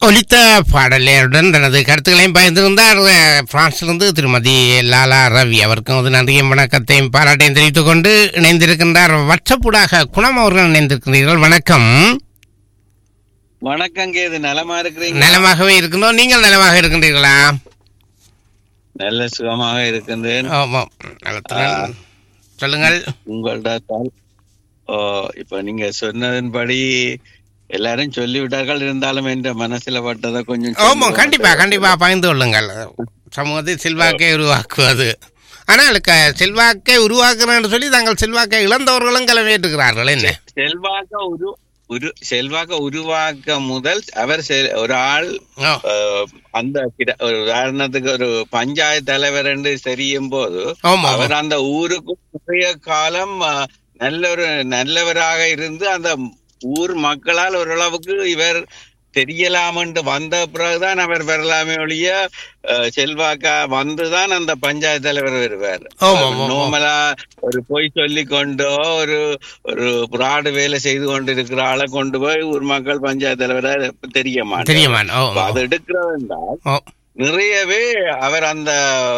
ஒலித்த பாடலுடன் தனது கருத்துக்களையும் பகிர்ந்திருந்தார் அஹ், பிரான்சிலிருந்து திருமதி லாலா ரவி அவருக்கும் ஒரு நன்றியும் வணக்கத்தையும் பாராட்டையும் தெரிவித்துக் கொண்டு இணைந்திருக்கின்றார் வட்சப்புடாக குணம் அவர்கள் இணைந்திருக்கிறீர்கள் வணக்கம் வணக்கம் கேது நலமா இருக்கிறீங்க நலமாகவே இருக்கின்றோம் நீங்கள் நலமாக இருக்கின்றீர்களா நல்ல சுகமாக இருக்கின்றேன் ஆமாம் நலத்துடன் சொல்லுங்கள் உங்கள்ட்ட தால்- ஓ, இப்ப நீங்க சொன்னதன்படி எல்லாரும் சொல்லிவிட்டார்கள் இருந்தாலும் என்ற மனசுல பட்டதை கொஞ்சம் ஆமாம் சொல்லுவோம். கண்டிப்பா கண்டிப்பா பகிர்ந்து கொள்ளுங்கள் சமூகத்தில் செல்வாக்கை உருவாக்குவது ஆனால் க செல்வாக்கை உருவாக்குறேன்னு சொல்லி தாங்கள் செல்வாக்கை இழந்தவர்களும் கிளம்பிட்டுக்கிறார்கள் என்ன செல்வாக்க உரு உரு செல்வாக்க உருவாக்க முதல் அவர் செ- ஒரு ஆள் ஓ, அஹ், அந்த கிட- ஒரு உதாரணத்துக்கு ஒரு பஞ்சாயத்து தலைவர் என்று தெரியும் போது ஆமாம் அவர் அந்த ஊருக்கு நிறைய காலம் அஹ், நல்ல ஒரு நல்லவராக இருந்து அந்த ஊர் மக்களால் ஓரளவுக்கு இவர் தெரியலாம் என்று வந்த பிறகுதான் அவர் வரலாமே ஒழிய அஹ், செல்வாக்கா வந்துதான் அந்த பஞ்சாயத்து தலைவர் வருவார் ஆமாம், ஆமாம். நோமலா ஒரு பொய் சொல்லி கொண்டோ ஒரு ஒரு புராடு வேலை செய்து கொண்டு இருக்கிற ஆளை கொண்டு போய் ஊர் மக்கள் பஞ்சாயத்து தலைவரா தெரிய மாட்டார் தெரியுமான் ஓ அப்ப ஓ, அது எடுக்கிறதென்றால் ஓ நிறையவே அவர் அந்த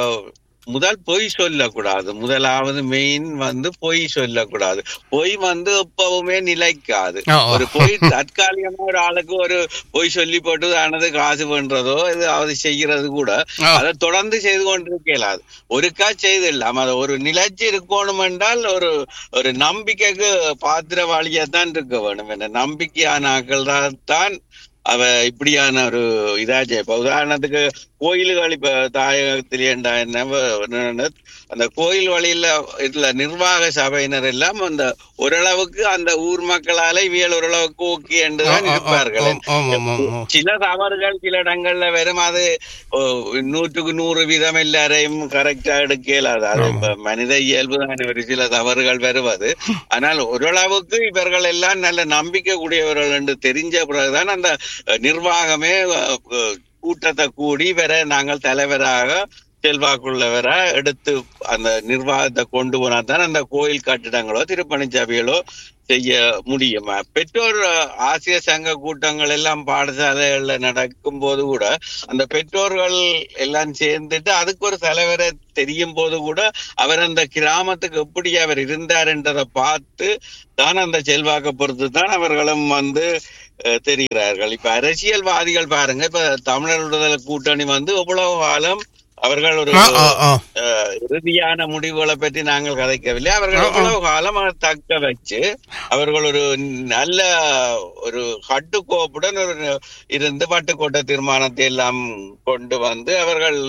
முதல் பொய் சொல்லக்கூடாது முதலாவது மெயின் வந்து பொய் சொல்லக்கூடாது பொய் வந்து எப்பவுமே நிலைக்காது ஓ, ஓ. ஒரு பொய் தற்காலிகமா ஒரு ஆளுக்கு ஒரு பொய் சொல்லி போட்டு ஆனது காசு பண்றதோ இது அது செய்யறது கூட ஓ. அதை தொடர்ந்து செய்து கொண்டிருக்க இயலாது ஒருக்கா செய்து இல்லாம அதை ஒரு நிலைச்சு இருக்கணும் என்றால் ஒரு ஒரு நம்பிக்கைக்கு பாத்திரவாளியா தான் இருக்க வேணும் என்ன நம்பிக்கையான ஆக்கள் தான் அவ இப்படியான ஒரு இதாச்சு இப்ப உதாரணத்துக்கு கோயில்கள் இப்ப தாயகத்திலேண்டா என்ன வ- அந்த கோயில் வழியில இதுல நிர்வாக சபையினர் எல்லாம் அந்த ஓரளவுக்கு அந்த ஊர் மக்களால இவியல் ஓரளவுக்கு ஓகே என்றுதான் இருப்பார்கள் ஓம், ஓம், ஓம், ஓம், ஓம். சில தவறுகள் சில இடங்கள்ல வரும் அது ஓ, நூற்றுக்கு நூறு வீதம் எல்லாரையும் கரெக்டா எடுக்க இயலாது அது இப்ப மனித இயல்பு தான் ஒரு சில தவறுகள் வருவது ஆனால் ஓரளவுக்கு இவர்கள் எல்லாம் நல்ல நம்பிக்கை கூடியவர்கள் என்று தெரிஞ்ச பிறகுதான் அந்த அஹ், நிர்வாகமே அஹ், அஹ், கூட்டத்தை கூடி வர நாங்கள் தலைவராக செல்வாக்குள்ளவரா எடுத்து அந்த நிர்வாகத்தை கொண்டு போனா தான் அந்த கோயில் கட்டிடங்களோ திருப்பணிச்சபைகளோ செய்ய முடியும் பெற்றோர் அஹ், ஆசிரியர் சங்க கூட்டங்கள் எல்லாம் பாடசாலைகள்ல நடக்கும் போது கூட அந்த பெற்றோர்கள் எல்லாம் சேர்ந்துட்டு அதுக்கு ஒரு தலைவரை தெரியும் போது கூட அவர் அந்த கிராமத்துக்கு எப்படி அவர் இருந்தார்ன்றதை பார்த்து தான் அந்த செல்வாக்க பொறுத்து தான் அவர்களும் வந்து அஹ், தெரிகிறார்கள் இப்ப அரசியல்வாதிகள் பாருங்க இப்ப தமிழர் விடுதலை கூட்டணி வந்து எவ்வளவு காலம் அவர்கள் ஒரு ஓ, ஓ, ஓ. அஹ், இறுதியான முடிவுகளை பற்றி நாங்கள் கதைக்கவில்லை அவர்கள் எவ்வளவு காலம் அதை தக்க வச்சு அவர்கள் ஒரு நல்ல ஒரு கட்டுக்கோப்புடன் ஒரு இருந்து பட்டுக்கோட்டை தீர்மானத்தை எல்லாம் கொண்டு வந்து அவர்கள்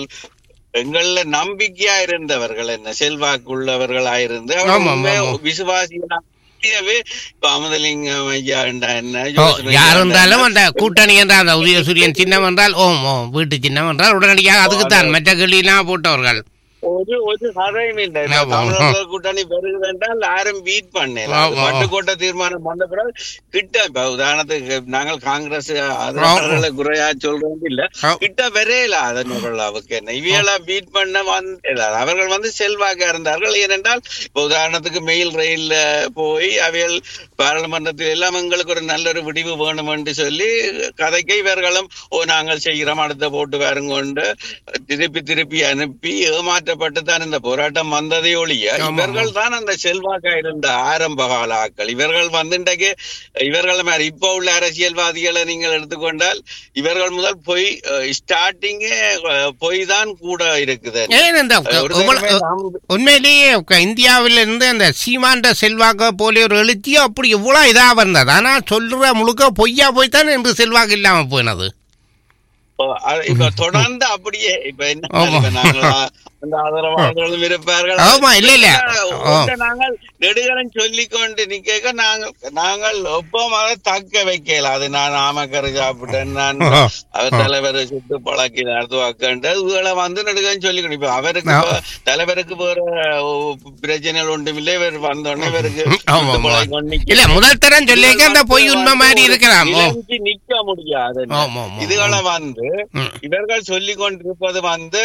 எங்கள நம்பிக்கையா இருந்தவர்கள் என்ன செல்வாக்குள்ளவர்களா இருந்து ஆமாம், அவர்கள் உண்மையா ஆமாம். விசுவாசிகளாகவே இப்ப அமதலிங்கம் ஐயா என்றா என்ன ஓ, ஜோசப் ஐயா யார் என்றா இருந்தாலும் என்ன, அந்த கூட்டணி என்றால் அந்த உதயசூரியன் சின்னம் என்றால் ஓம் ஓம் வீட்டு சின்னம் என்றால் உடனடியாக அதுக்குத்தான் மற்ற கிளிலாம் போட்டவர்கள் ஒரு ஒரு கதையும் இல்லை ஆமா. தமிழர்கள் கூட்டணி பெருகுது என்றால் யாரும் பீட் பண்ணல ஆமா. பட்டுக்கோட்டை தீர்மானம் வந்த பிறகு கிட்ட இப்ப உதாரணத்துக்கு நாங்கள் காங்கிரஸ் ஆதரவாளர்களை குறையா சொல்றது இல்ல ஆ. கிட்ட வரையல அதன் அளவுக்கு என்ன இவையெல்லா பீட் பண்ண வந்து அவர்கள் வந்து செல்வாக்கா இருந்தார்கள் ஏனென்றால் இப்ப உதாரணத்துக்கு மெயில் ரயில்ல போய் அவைகள் பாராளுமன்றத்தில் எல்லாம் எங்களுக்கு ஒரு நல்ல ஒரு விடிவு வேணும் என்று சொல்லி கதைக்கு இவர்களும் ஓ நாங்கள் செய்கிறோம் அடுத்த போட்டு வருங்கொண்டு திருப்பி திருப்பி அனுப்பி ஏமாற்றப்பட்டு தான் இந்த போராட்டம் வந்ததே ஒழிய ஆமா, இவர்கள் தான் அந்த செல்வாக்கா இருந்த ஆரம்ப கால ஆட்கள் இவர்கள் வந்து இன்றைக்கு இவர்கள் மாதிரி இப்போ உள்ள அரசியல்வாதிகளை நீங்கள் எடுத்துக்கொண்டால் இவர்கள் முதல் பொய் ஸ்டார்டிங்கே பொய் தான் கூட இருக்குது ஏன் இந்த ஒரு உங்கள- தடவை நாம் உண்மையிலேயே க- இந்தியாவில இருந்து அந்த சீமாண்ட செல்வாக்க போல ஒரு எழுச்சியோ அப்படி இவ்வளவு இதா வந்தது ஆனா சொல்ற முழுக்க பொய்யா போய் தான் என்று செல்வாக்கு இல்லாம போயினது இப்போ அது- இப்ப தொடர்ந்து அப்படியே இப்ப என்ன ஆமா. இப்ப நாங்கள் அந்த ஆதரவாளர்களும் இருப்பார்கள் ஆமா, இல்ல, இல்ல. ஒன்றை நாங்கள் நெடுகலன் சொல்லிக் கொண்டு நிக்க நாங்கள் நாங்கள் ஒப்பம் அதை தக்க வைக்கல அது நான் ஆமக்கரை சாப்பிட்டேன் நான் ஆ. அவர் தலைவர் சுட்டு பழக்கி நடத்துவாக்கன்ட்டு இதுகளை வந்து நெடுகலன் சொல்லிக்கணும் இப்ப அவருக்கு இப்ப தலைவருக்கு வேற ஓ, பிரச்சனைகள் ஒன்றும் இல்லை இவர் வந்தோடனே இவருக்கு ஆமா, சுட்டு ஆமா. பழக்கி நிக்க- இல்ல முதல் தரம் சொல்லிக்க அந்த பொய் உண்மை மாதிரி இருக்கலாம் ஓ நிலைச்சு நிக்க முடியாது ஆமா, ஆமா, இதுகளை வந்து ம். இவர்கள் சொல்லிக் கொண்டிருப்பது வந்து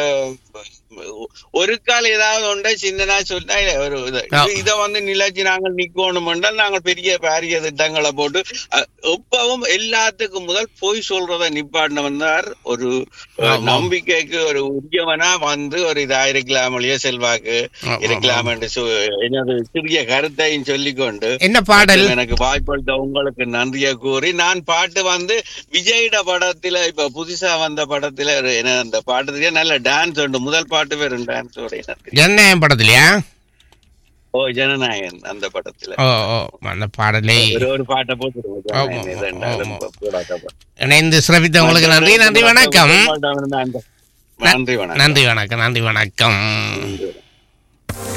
ஒரு கால் ஏதாவது ஒன்றை சின்னனா சொன்னா ஒரு இது- ஆ. இது- இதை வந்து நிலைச்சு நாங்கள் நிக்கணும் என்றால் நாங்கள் பெரிய பாரிய திட்டங்களை போட்டு அ, எப்பவும் எல்லாத்துக்கும் முதல் பொய் சொல்றதை நிப்பாட்டின வந்தார் ஒரு அஹ், ஆமாம். நம்பிக்கைக்கு ஒரு உரியவனா வந்து ஒரு இதா இருக்கலாம் ஒழிய செல்வாக்கு ஆமாம், இருக்கலாம் என்று சொ- எனது சிறிய கருத்தையும் சொல்லிக்கொண்டு என்ன பாடல் எனக்கு வாய்ப்பளித்த உங்களுக்கு நன்றியை கூறி நான் பாட்டு வந்து விஜயிட படத்துல இப்ப புதுசா வந்த படத்துல ஒரு என்ன அந்த பாட்டுலயே நல்ல டான்ஸ் உண்டு முதல் பாட்டு வெறும் டான்ஸ் உடைய ஜனநாயகம் படத்துலயா ஓ ஜனநாயகன் அந்த படத்துல ஓ ஓ அந்த பாடலை ஒரு ஒரு பாட்டை போட்டுருவோம் ஆமா, ஜனநாயகன் இது ரெண்டாவது ஆமா. போடாத பாட்டு. இணைந்து சிறப்பித்த உங்களுக்கு நன்றி நன்றி வணக்கம் நன்றி வணக்கம் நன்றி வணக்கம் நன்றி வணக்கம் நன்றி வணக்கம்.